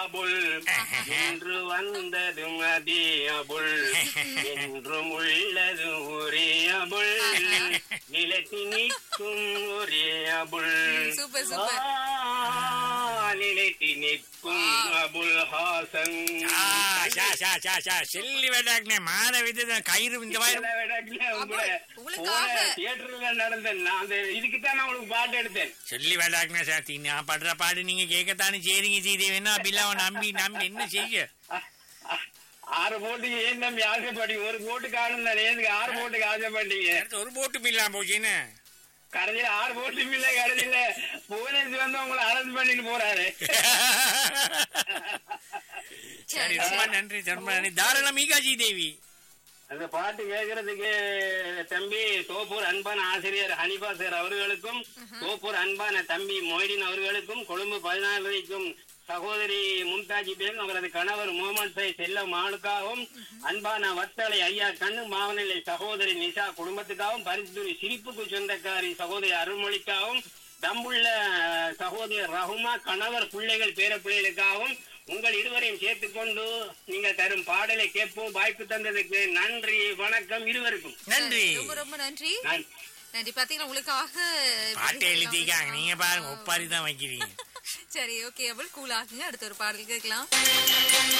அபுல் இன்று வந்ததும் அதே அபுல் என்றும் உள்ளது ஒரே அபுல் நிலத்தி நிற்கும் ஒரே அபுல் சூப்பர் சூப்பர் ஆ, நிலைத்தி நிற்கும் அபுல் ஹாசன் ஆ, ஷா, ஷா, ஷா, ஷா. செல்லி வேண்டாக்குனே மாத வித கயிறு இந்த மாதிரி சில இடத்துல உங்களை உங்களுக்காக. போன தியேட்டர்ல நடந்த நான் அந்த இதுக்கு தான் நான் உங்களுக்கு பாட்டு எடுத்தேன் சொல்லி வேண்டாக்குனே சார் நான் படுற பாடு நீங்க கேட்கத்தானே சரிங்க சீதேவனா அப்படிலாம் நம்பி நம்பி என்ன செய்ய அ- அ- ஆறு போட்டுக்கு ஏன் தம்பி ஆசைப்பட்டீங்க ஒரு போட்டு காணும் தானே எதுக்கு ஆறு போட்டுக்கு ஆசைப்பட்டீங்க அடுத்து ஒரு போட்டு பில்லாம் போச்சுன்னு கடைசியில ஆறு போட்டு இல்ல கடைசியில புவனேஸ்வர் வந்து உங்களை அரசு பண்ணிட்டு போறாரு சரி ரொம்ப நன்றி ரொம்ப நன்றி தாராளம் மீகாஜி தேவி அந்த பாட்டு கேட்கறதுக்கு தம்பி தோப்பூர் அன்பான ஆசிரியர் ஹனிபா சார் அவர்களுக்கும் தோப்பூர் அன்பான தம்பி மொய்டின் அவர்களுக்கும் கொழும்பு பதினாறு வரைக்கும் சகோதரி மும்தாஜி பேரும் அவரது கணவர் முகமது சை செல்ல மானுக்காகவும் அன்பான வத்தலை ஐயா கண்ணு மாவனிலை சகோதரி நிஷா குடும்பத்துக்காகவும் பரிசுத்துறை சிரிப்புக்கு சொந்தக்காரி சகோதரி அருள்மொழிக்காகவும் தம்புள்ள சகோதரி ரகுமா கணவர் பிள்ளைகள் பேர பிள்ளைகளுக்காகவும் உங்கள் இருவரையும் சேர்த்துக்கொண்டு நீங்கள் தரும் பாடலை கேட்போம் வாய்ப்பு தந்ததுக்கு நன்றி வணக்கம் இருவருக்கும் நன்றி ரொம்ப ரொம்ப நன்றி நான் நன்றி பாத்தீங்கன்னா உங்களுக்காக பாட்டை எழுதிக்காங்க நீங்க பாருங்க ஒப்பாரி தான் வைக்கிறீங்க சரி ஓகே அவள் கூல் ஆகுங்க அடுத்த ஒரு பாடல் கேட்கலாம்